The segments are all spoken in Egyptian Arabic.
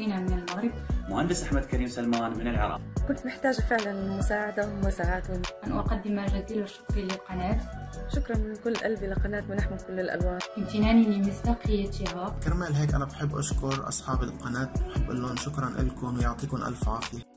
أخينا من المغرب مهندس أحمد كريم سلمان من العراق كنت محتاجة فعلا مساعدة ومساعات أن أقدم جزيل الشكر للقناة شكرا من كل قلبي لقناة منح من كل الألوان امتناني لمصداقيتها كرمال هيك أنا بحب أشكر أصحاب القناة بحب أقول لهم شكرا لكم ويعطيكم ألف عافية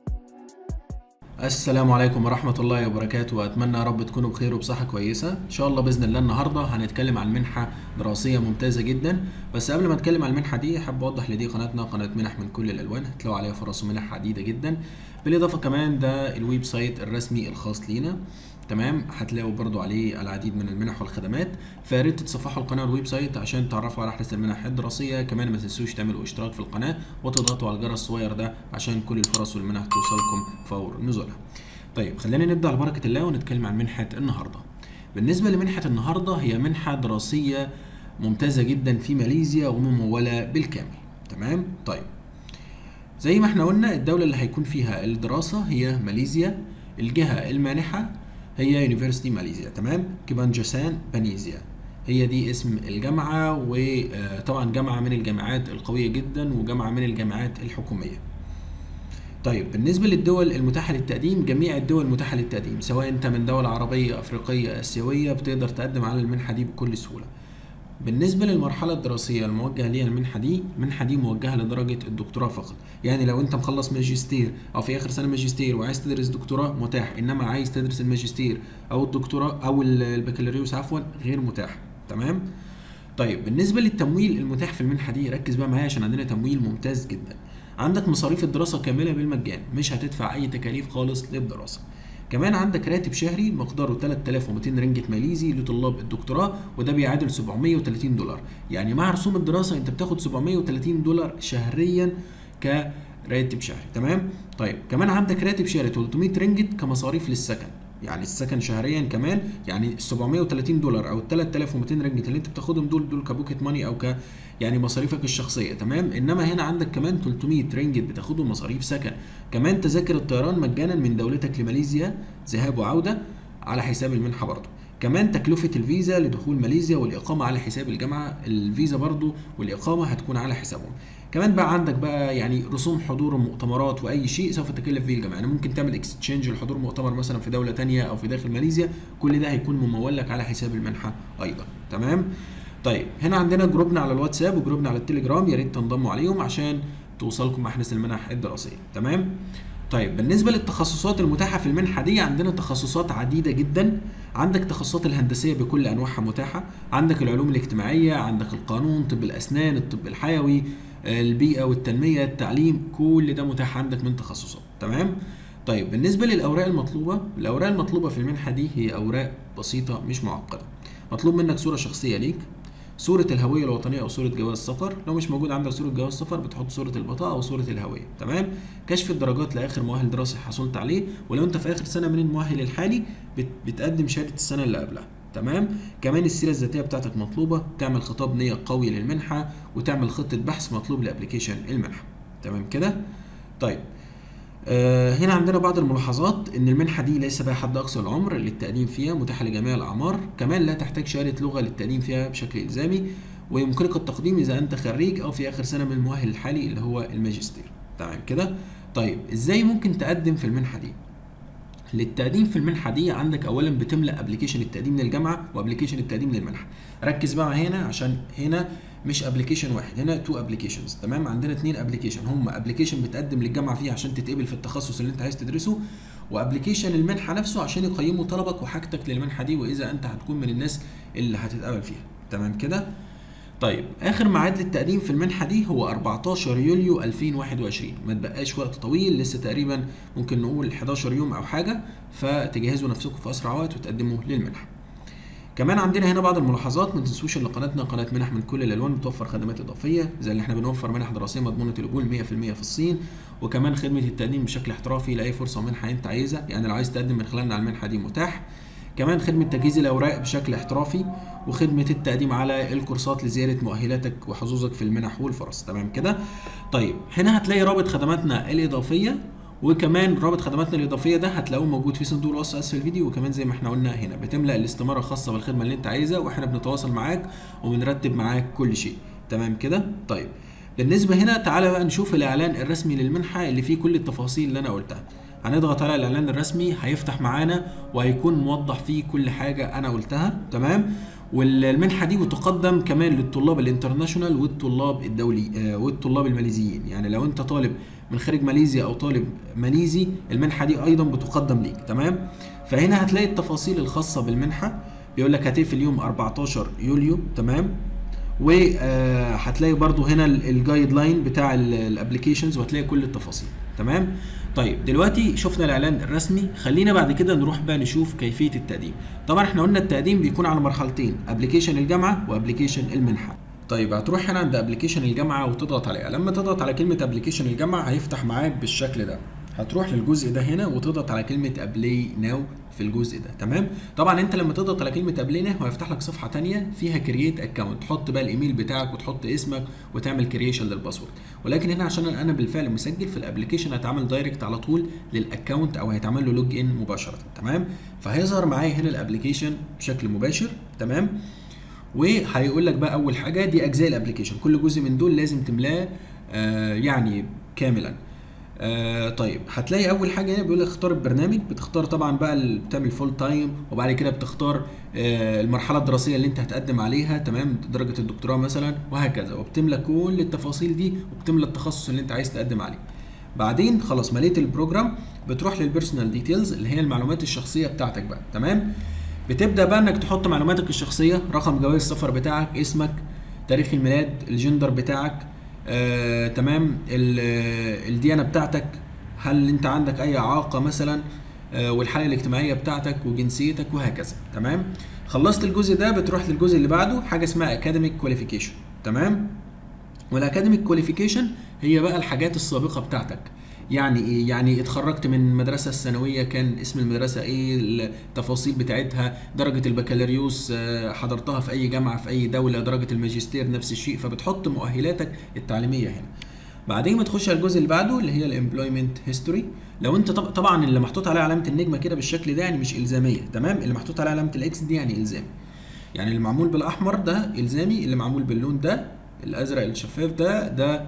السلام عليكم ورحمة الله وبركاته وأتمنى يا رب تكونوا بخير وبصحة كويسة إن شاء الله بإذن الله النهاردة هنتكلم عن منحة دراسية ممتازة جدا بس قبل ما أتكلم عن المنحة دي أحب أوضح لدي قناتنا قناة منح من كل الألوان هتلاقوا عليها فرص ومنح عديدة جدا بالإضافة كمان ده الويب سايت الرسمي الخاص لينا تمام هتلاقوا برضو عليه العديد من المنح والخدمات فيا ريت تتصفحوا القناه والويب سايت عشان تعرفوا على احدث المنح الدراسيه كمان ما تنسوش تعملوا اشتراك في القناه وتضغطوا على الجرس الصغير ده عشان كل الفرص والمنح توصلكم فور نزولها طيب خلينا نبدا على بركه الله ونتكلم عن منحه النهارده بالنسبه لمنحه النهارده هي منحه دراسيه ممتازه جدا في ماليزيا ومموله بالكامل تمام طيب زي ما احنا قلنا الدوله اللي هيكون فيها الدراسه هي ماليزيا الجهه المانحه هي يونيفرسيتي ماليزيا تمام كيبانجاسان بانيزيا هي دي اسم الجامعة وطبعا جامعة من الجامعات القوية جدا وجامعة من الجامعات الحكومية طيب بالنسبة للدول المتاحة للتقديم جميع الدول المتاحة للتقديم سواء انت من دولة عربية افريقية اسيوية بتقدر تقدم على المنحة دي بكل سهولة بالنسبة للمرحلة الدراسية الموجهة ليها المنحة دي المنحة دي موجهة لدرجة الدكتوراه فقط يعني لو انت مخلص ماجستير او في اخر سنة ماجستير وعايز تدرس دكتوراه متاح انما عايز تدرس الماجستير او الدكتوراه او البكالوريوس عفوا غير متاح تمام طيب بالنسبة للتمويل المتاح في المنحة دي ركز بقى معايا عشان عندنا تمويل ممتاز جدا عندك مصاريف الدراسة كاملة بالمجان مش هتدفع أي تكاليف خالص للدراسة كمان عندك راتب شهري مقداره 3200 رنجة ماليزي لطلاب الدكتوراه وده بيعادل 730 دولار يعني مع رسوم الدراسة انت بتاخد 730 دولار شهريا كراتب شهري تمام طيب كمان عندك راتب شهري 300 رنجت كمصاريف للسكن يعني السكن شهريا كمان يعني 730 دولار او 3200 رنجت اللي انت بتاخدهم دول دول كبوكيت ماني او ك يعني مصاريفك الشخصيه تمام انما هنا عندك كمان 300 رنجت بتاخدهم مصاريف سكن كمان تذاكر الطيران مجانا من دولتك لماليزيا ذهاب وعوده على حساب المنحه برضه كمان تكلفة الفيزا لدخول ماليزيا والإقامة على حساب الجامعة الفيزا برضو والإقامة هتكون على حسابهم كمان بقى عندك بقى يعني رسوم حضور المؤتمرات واي شيء سوف تكلف فيه الجامعه يعني ممكن تعمل اكستشينج لحضور مؤتمر مثلا في دوله تانية او في داخل ماليزيا كل ده هيكون ممول لك على حساب المنحه ايضا تمام طيب هنا عندنا جروبنا على الواتساب وجروبنا على التليجرام يا ريت تنضموا عليهم عشان توصلكم احدث المنح الدراسيه تمام طيب بالنسبه للتخصصات المتاحه في المنحه دي عندنا تخصصات عديده جدا عندك تخصصات الهندسيه بكل انواعها متاحه عندك العلوم الاجتماعيه عندك القانون طب الاسنان الطب الحيوي البيئه والتنميه التعليم كل ده متاح عندك من تخصصات تمام طيب بالنسبه للاوراق المطلوبه الاوراق المطلوبه في المنحه دي هي اوراق بسيطه مش معقده مطلوب منك صوره شخصيه ليك صورة الهوية الوطنية أو صورة جواز سفر، لو مش موجود عندك صورة جواز سفر بتحط صورة البطاقة أو صورة الهوية، تمام؟ كشف الدرجات لآخر مؤهل دراسي حصلت عليه، ولو أنت في آخر سنة من المؤهل الحالي بت... بتقدم شهادة السنة اللي قبلها، تمام؟ كمان السيرة الذاتية بتاعتك مطلوبة، تعمل خطاب نية قوي للمنحة، وتعمل خطة بحث مطلوب لأبلكيشن المنحة، تمام كده؟ طيب آه هنا عندنا بعض الملاحظات ان المنحه دي ليس بها حد اقصى العمر للتقديم فيها متاحه لجميع الاعمار كمان لا تحتاج شهاده لغه للتقديم فيها بشكل الزامي ويمكنك التقديم اذا انت خريج او في اخر سنه من المؤهل الحالي اللي هو الماجستير تمام كده طيب ازاي ممكن تقدم في المنحه دي للتقديم في المنحه دي عندك اولا بتملا ابلكيشن التقديم للجامعه وابلكيشن التقديم للمنحه ركز بقى هنا عشان هنا مش ابلكيشن واحد هنا تو ابلكيشنز تمام عندنا اثنين ابلكيشن هم ابلكيشن بتقدم للجامعه فيه عشان تتقبل في التخصص اللي انت عايز تدرسه وابلكيشن المنحه نفسه عشان يقيموا طلبك وحاجتك للمنحه دي واذا انت هتكون من الناس اللي هتتقبل فيها تمام كده طيب اخر ميعاد للتقديم في المنحه دي هو 14 يوليو 2021 ما تبقاش وقت طويل لسه تقريبا ممكن نقول 11 يوم او حاجه فتجهزوا نفسكم في اسرع وقت وتقدموا للمنحه كمان عندنا هنا بعض الملاحظات ما تنسوش ان قناتنا قناه منح من كل الالوان بتوفر خدمات اضافيه زي اللي احنا بنوفر منح دراسيه مضمونه القبول 100% في الصين وكمان خدمه التقديم بشكل احترافي لاي فرصه ومنحه انت عايزها يعني لو عايز تقدم من خلالنا على المنحه دي متاح كمان خدمة تجهيز الأوراق بشكل احترافي وخدمة التقديم على الكورسات لزيادة مؤهلاتك وحظوظك في المنح والفرص تمام كده طيب هنا هتلاقي رابط خدماتنا الإضافية وكمان رابط خدماتنا الاضافيه ده هتلاقوه موجود في صندوق الوصف اسفل الفيديو وكمان زي ما احنا قلنا هنا بتملا الاستماره الخاصه بالخدمه اللي انت عايزها واحنا بنتواصل معاك وبنرتب معاك كل شيء تمام كده طيب بالنسبه هنا تعالى بقى نشوف الاعلان الرسمي للمنحه اللي فيه كل التفاصيل اللي انا قلتها هنضغط على الاعلان الرسمي هيفتح معانا وهيكون موضح فيه كل حاجه انا قلتها تمام والمنحه دي بتقدم كمان للطلاب الانترناشونال والطلاب الدولي آه، والطلاب الماليزيين يعني لو انت طالب من خارج ماليزيا او طالب ماليزي المنحه دي ايضا بتقدم ليك تمام فهنا هتلاقي التفاصيل الخاصه بالمنحه بيقول لك هتقفل يوم 14 يوليو تمام وهتلاقي برضو هنا الجايد لاين بتاع الابلكيشنز وهتلاقي كل التفاصيل تمام طيب دلوقتي شفنا الاعلان الرسمي خلينا بعد كده نروح بقى نشوف كيفيه التقديم طبعا احنا قلنا التقديم بيكون على مرحلتين ابلكيشن الجامعه وابلكيشن المنحه طيب هتروح هنا عند ابلكيشن الجامعه وتضغط عليها لما تضغط على كلمه ابلكيشن الجامعه هيفتح معاك بالشكل ده هتروح للجزء ده هنا وتضغط على كلمه ابلاي ناو في الجزء ده تمام طبعا انت لما تضغط على كلمه ابلاي ناو هيفتح لك صفحه تانية فيها كرييت اكونت تحط بقى الايميل بتاعك وتحط اسمك وتعمل كرييشن للباسورد ولكن هنا عشان انا بالفعل مسجل في الابلكيشن هتعمل دايركت على طول للاكونت او هيتعمل له لوج ان مباشره تمام فهيظهر معايا هنا الابلكيشن بشكل مباشر تمام وهيقول لك بقى اول حاجه دي اجزاء الابلكيشن كل جزء من دول لازم تملاه آه يعني كاملا آه طيب هتلاقي اول حاجه هنا بيقول لك اختار البرنامج بتختار طبعا بقى ال- بتعمل فول تايم وبعد كده بتختار آه المرحله الدراسيه اللي انت هتقدم عليها تمام درجه الدكتوراه مثلا وهكذا وبتملى كل التفاصيل دي وبتملى التخصص اللي انت عايز تقدم عليه بعدين خلاص مليت البروجرام بتروح للبيرسونال ديتيلز اللي هي المعلومات الشخصيه بتاعتك بقى تمام بتبدا بقى انك تحط معلوماتك الشخصيه رقم جواز السفر بتاعك اسمك تاريخ الميلاد الجندر بتاعك آه، تمام ال- آه، الديانه بتاعتك هل انت عندك اي اعاقه مثلا آه، والحاله الاجتماعيه بتاعتك وجنسيتك وهكذا تمام خلصت الجزء ده بتروح للجزء اللي بعده حاجه اسمها اكاديميك كواليفيكيشن تمام والاكاديميك كواليفيكيشن هي بقى الحاجات السابقه بتاعتك يعني ايه يعني اتخرجت من المدرسه الثانويه كان اسم المدرسه ايه التفاصيل بتاعتها درجه البكالوريوس آه، حضرتها في اي جامعه في اي دوله درجه الماجستير نفس الشيء فبتحط مؤهلاتك التعليميه هنا بعدين بتخش على الجزء اللي بعده اللي هي الامبلويمنت هيستوري لو انت طب- طبعا اللي محطوط عليه علامه النجمه كده بالشكل ده يعني مش الزاميه تمام اللي محطوط عليه علامه الاكس دي يعني الزامي يعني اللي معمول بالاحمر ده الزامي اللي معمول باللون ده الازرق الشفاف ده ده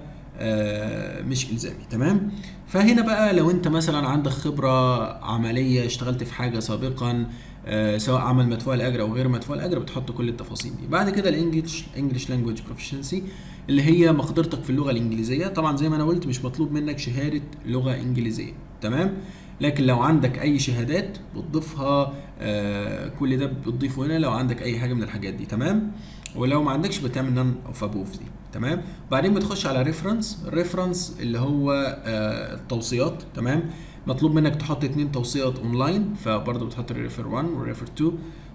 آه مش الزامي تمام فهنا بقى لو انت مثلا عندك خبره عمليه اشتغلت في حاجه سابقا آه سواء عمل مدفوع الاجر او غير مدفوع الاجر بتحط كل التفاصيل دي بعد كده الانجلش انجلش لانجويج بروفيشنسي اللي هي مقدرتك في اللغه الانجليزيه طبعا زي ما انا قلت مش مطلوب منك شهاده لغه انجليزيه تمام لكن لو عندك اي شهادات بتضيفها آه كل ده بتضيفه هنا لو عندك اي حاجه من الحاجات دي تمام ولو ما عندكش بتعمل نون اوف ابوف دي تمام بعدين بتخش على ريفرنس الريفرنس اللي هو آه التوصيات تمام مطلوب منك تحط اتنين توصيات اونلاين فبرضه بتحط الريفر 1 والريفر 2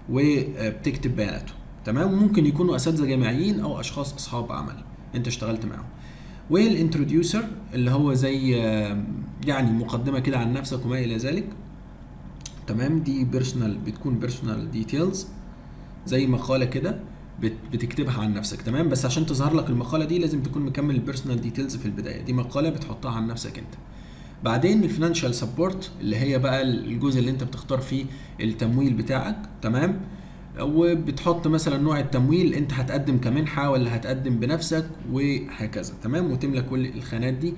وبتكتب بياناته تمام وممكن يكونوا اساتذه جامعيين او اشخاص اصحاب عمل انت اشتغلت معاهم والانتروديوسر اللي هو زي آه، يعني مقدمه كده عن نفسك وما الى ذلك تمام دي بيرسونال بتكون بيرسونال ديتيلز زي مقاله كده بت- بتكتبها عن نفسك تمام بس عشان تظهر لك المقاله دي لازم تكون مكمل البيرسونال ديتيلز في البدايه دي مقاله بتحطها عن نفسك انت بعدين الفينانشال سبورت اللي هي بقى الجزء اللي انت بتختار فيه التمويل بتاعك تمام وبتحط مثلا نوع التمويل انت هتقدم كمنحه ولا هتقدم بنفسك وهكذا تمام وتملى كل الخانات دي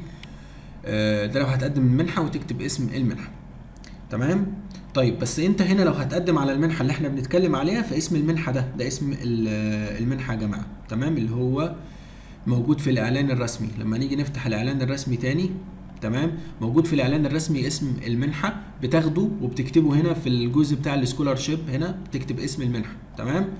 آه، ده لو هتقدم المنحه وتكتب اسم المنحه تمام طيب بس انت هنا لو هتقدم على المنحه اللي احنا بنتكلم عليها فاسم المنحه ده ده اسم ال- المنحه يا جماعه تمام اللي هو موجود في الاعلان الرسمي لما نيجي نفتح الاعلان الرسمي تاني تمام موجود في الاعلان الرسمي اسم المنحه بتاخده وبتكتبه هنا في الجزء بتاع السكولارشيب هنا بتكتب اسم المنحه تمام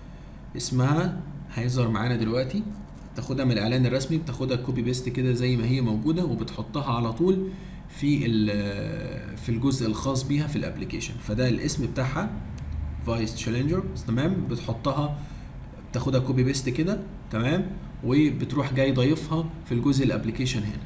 اسمها هيظهر معانا دلوقتي تاخدها من الاعلان الرسمي بتاخدها كوبي بيست كده زي ما هي موجوده وبتحطها على طول في ال- في الجزء الخاص بيها في الابلكيشن فده الاسم بتاعها فايس تشالنجر تمام بتحطها بتاخدها كوبي بيست كده تمام وبتروح جاي ضايفها في الجزء الابلكيشن هنا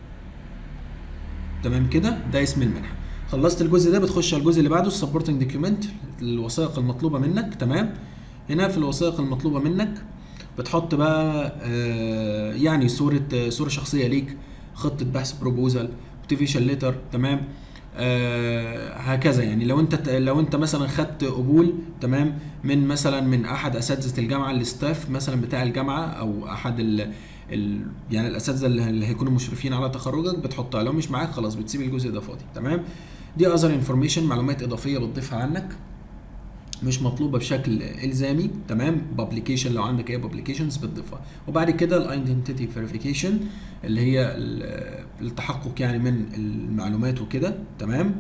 تمام كده ده اسم المنحه خلصت الجزء ده بتخش على الجزء اللي بعده السبورتنج دوكيومنت الوثائق المطلوبه منك تمام هنا في الوثائق المطلوبه منك بتحط بقى آه، يعني صوره آه، صوره شخصيه ليك خطه بحث بروبوزال موتيفيشن ليتر تمام آه هكذا يعني لو انت لو انت مثلا خدت قبول تمام من مثلا من احد اساتذه الجامعه الاستاف مثلا بتاع الجامعه او احد ال ال... يعني الاساتذه اللي اللي هيكونوا مشرفين على تخرجك بتحطها لو مش معاك خلاص بتسيب الجزء ده فاضي تمام دي اذر انفورميشن معلومات اضافيه بتضيفها عنك مش مطلوبه بشكل الزامي تمام بابليكيشن لو عندك اي بابليكيشنز بتضيفها وبعد كده الايدنتيتي فيريفيكيشن اللي هي ال- التحقق يعني من المعلومات وكده تمام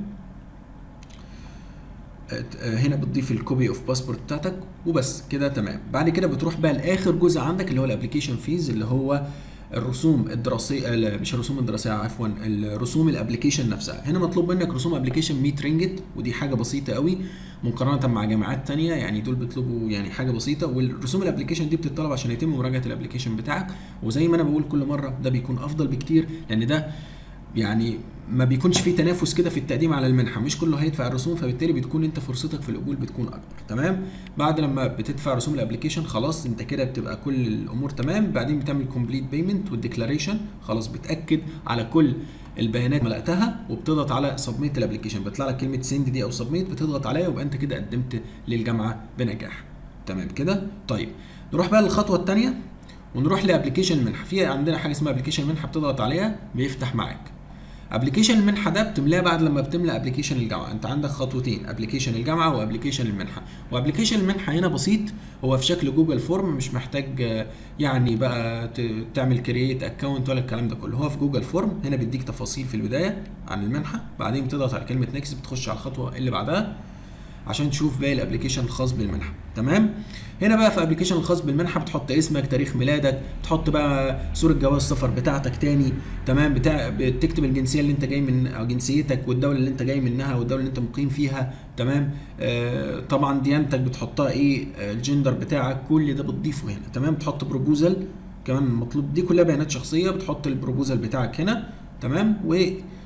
آه، هنا بتضيف الكوبي اوف باسبورت بتاعتك وبس كده تمام بعد كده بتروح بقى لاخر جزء عندك اللي هو الابلكيشن فيز اللي هو الرسوم الدراسيه لا، مش الرسوم الدراسيه عفوا الرسوم الابلكيشن نفسها هنا مطلوب منك رسوم ابلكيشن 100 رينجت ودي حاجه بسيطه قوي مقارنه مع جامعات تانية يعني دول بيطلبوا يعني حاجه بسيطه والرسوم الابلكيشن دي بتطلب عشان يتم مراجعه الابلكيشن بتاعك وزي ما انا بقول كل مره ده بيكون افضل بكتير لان ده يعني ما بيكونش في تنافس كده في التقديم على المنحه مش كله هيدفع الرسوم فبالتالي بتكون انت فرصتك في القبول بتكون اكبر تمام بعد لما بتدفع رسوم الابلكيشن خلاص انت كده بتبقى كل الامور تمام بعدين بتعمل كومبليت بيمنت والديكلاريشن خلاص بتاكد على كل البيانات ملأتها وبتضغط على سبميت الابلكيشن بيطلع لك كلمه سند دي او سبميت بتضغط عليها ويبقى انت كده قدمت للجامعه بنجاح تمام كده طيب نروح بقى للخطوه الثانيه ونروح لابلكيشن المنحه في عندنا حاجه اسمها ابلكيشن المنحه بتضغط عليها بيفتح معاك ابلكيشن المنحه ده بتملاه بعد لما بتملى ابلكيشن الجامعه انت عندك خطوتين ابلكيشن الجامعه وابلكيشن المنحه وابلكيشن المنحه هنا بسيط هو في شكل جوجل فورم مش محتاج آه، يعني بقى ت- تعمل كرييت اكونت ولا الكلام ده كله هو في جوجل فورم هنا بيديك تفاصيل في البدايه عن المنحه بعدين بتضغط على كلمه نيكست بتخش على الخطوه اللي بعدها عشان تشوف باقي الابلكيشن الخاص بالمنحه تمام هنا بقى في الابلكيشن الخاص بالمنحه بتحط اسمك تاريخ ميلادك تحط بقى صوره جواز سفر بتاعتك تاني تمام بتاع بتكتب الجنسيه اللي انت جاي من او جنسيتك والدوله اللي انت جاي منها والدوله اللي انت مقيم فيها تمام آه طبعا ديانتك بتحطها ايه آه الجندر بتاعك كل ده بتضيفه هنا تمام تحط بروبوزل كمان مطلوب دي كلها بيانات شخصيه بتحط البروبوزل بتاعك هنا تمام و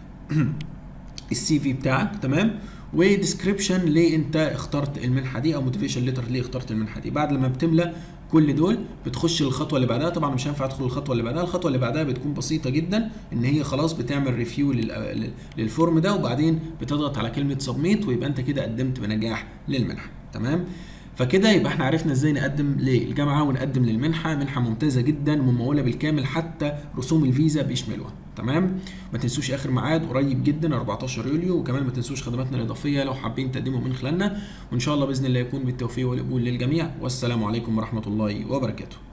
السي في بتاعك تمام وديسكريبشن ليه انت اخترت المنحه دي او موتيفيشن ليتر ليه اخترت المنحه دي بعد لما بتملى كل دول بتخش الخطوه اللي بعدها طبعا مش هينفع ادخل الخطوه اللي بعدها الخطوه اللي بعدها بتكون بسيطه جدا ان هي خلاص بتعمل ريفيو للفورم ده وبعدين بتضغط على كلمه سبميت ويبقى انت كده قدمت بنجاح للمنحه تمام فكده يبقى احنا عرفنا ازاي نقدم للجامعه ونقدم للمنحه منحه ممتازه جدا مموله بالكامل حتى رسوم الفيزا بيشملوها تمام ما تنسوش اخر ميعاد قريب جدا 14 يوليو وكمان ما تنسوش خدماتنا الاضافيه لو حابين تقدموا من خلالنا وان شاء الله باذن الله يكون بالتوفيق والقبول للجميع والسلام عليكم ورحمه الله وبركاته